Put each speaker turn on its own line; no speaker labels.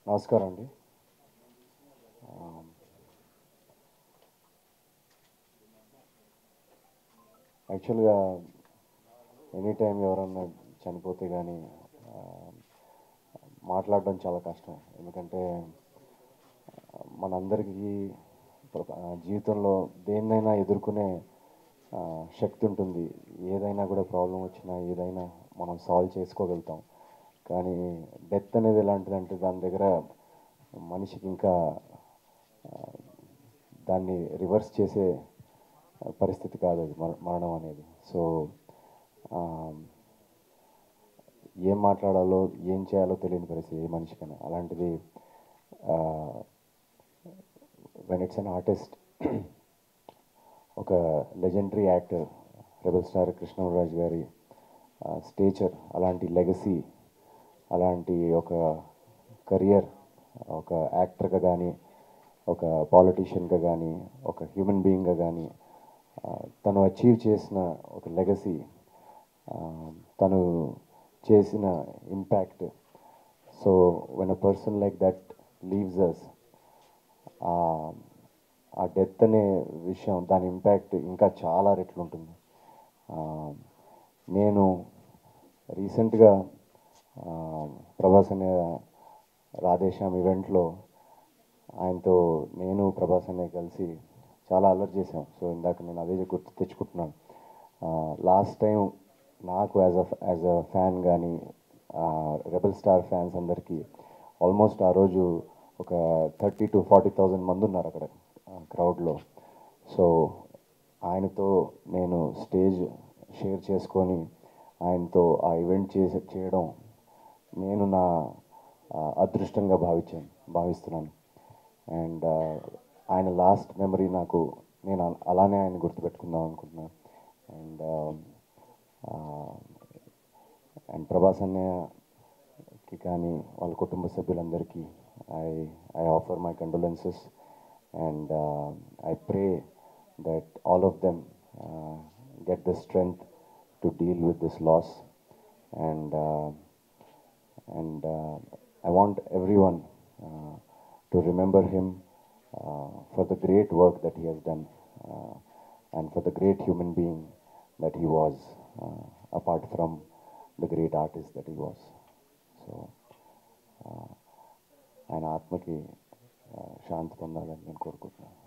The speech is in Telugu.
నమస్కారం అండి యాక్చువల్గా ఎనీ టైం ఎవరన్నా చనిపోతే కానీ మాట్లాడడం చాలా కష్టం ఎందుకంటే ఆ, మనందరికీ ప్ర- ఆ, జీవితంలో దేన్నైనా ఎదుర్కొనే ఆ, శక్తి ఉంటుంది ఏదైనా కూడా ప్రాబ్లం వచ్చినా ఏదైనా మనం సాల్వ్ చేసుకోగలుగుతాం కానీ డెత్ అనేది ఎలాంటిదంటే దాని దగ్గర మనిషికి ఇంకా ఆ, దాన్ని రివర్స్ చేసే పరిస్థితి కాదు అది మర- మరణం అనేది సో ఆ, ఏం మాట్లాడాలో ఏం చేయాలో తెలియని పరిస్థితి ఏ మనిషికైనా అలాంటిది వెన్ ఇట్స్ అన్ ఆర్టిస్ట్ ఒక legendary actor rebel star Krishnaraju గారి స్టేచర్ అలాంటి లెగసీ అలాంటి ఒక కెరియర్ ఒక యాక్టర్గా కానీ ఒక పాలిటీషియన్గా కానీ ఒక హ్యూమన్ బీయింగ్గా కానీ తను అచీవ్ చేసిన ఒక లెగసీ తను చేసిన impact so when a person like that leaves us a death అనే విషయం దాని ఇంపాక్ట్ ఇంకా చాలా రెట్లు ఉంటుంది ఆ, నేను రీసెంట్గా ప్రభాస్ అనే రాధేశ్యామ్ ఈవెంట్లో ఆయనతో నేను ప్రభాస్ అనే కలిసి చాలా అల్లరి చేశాం సో ఇందాక నేను అదే గుర్తు తెచ్చుకుంటున్నాను లాస్ట్ టైం నాకు as a as a fan కానీ రెబల్ స్టార్ ఫ్యాన్స్ అందరికీ ఆల్మోస్ట్ ఆ రోజు ఒక థర్టీ టు ఫార్టీ థౌజండ్ మంది ఉన్నారు అక్కడ క్రౌడ్లో సో ఆయనతో నేను స్టేజ్ షేర్ చేసుకొని ఆయనతో ఆ ఈవెంట్ చేసే చేయడం నేను నా ఆ, అదృష్టంగా భావించాను భావిస్తున్నాను అండ్ ఆయన లాస్ట్ మెమరీ నాకు నేను అల- అలానే ఆయన గుర్తుపెట్టుకుందాం అనుకుంటున్నాను అండ్ అండ్ ప్రభాస్ అన్నయ్యకి కానీ వాళ్ళ కుటుంబ సభ్యులందరికీ I I offer my condolences and I pray that all of them get the strength to deal with this loss and and uh, I want everyone uh, to remember him uh, for the great work that he has done uh, and for the great human being that he was, uh, apart from the great artist that he was. So, uh, ఆయన ఆత్మకి uh, శాంతి పొందాలని నేను కోరుకుంటున్నాను